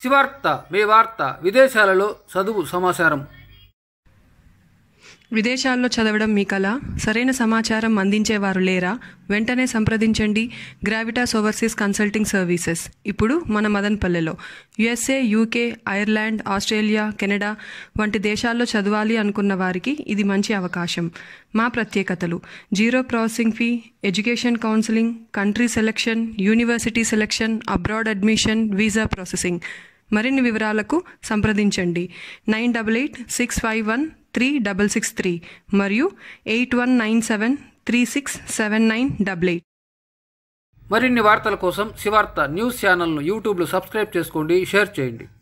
శివార్త మీ వార్త విదేశాలలో చదువు సమాచారం విదేశాల్లో చదవడం మీ కళ సరైన సమాచారం అందించేవారు లేరా వెంటనే సంప్రదించండి గ్రావిటాస్ ఓవర్సీస్ కన్సల్టింగ్ సర్వీసెస్ ఇప్పుడు మన మదన్పల్లెలో USA UK Ireland Australia Canada వంటి దేశాల్లో చదవాలి అనుకున్న వారికి ఇది మంచి అవకాశం మా ప్రత్యేకతలు zero processing fee education counselling country selection university selection abroad admission visa processing మరిన్ని వివరాలకు సంప్రదించండి nine double eight six five one three double six three మరియు eight one nine seven three six seven nine double eight మరిన్ని వార్తల కోసం శివార్త news ఛానల్ను యూట్యూబ్లో subscribe చేసుకోండి షేర్ చేయండి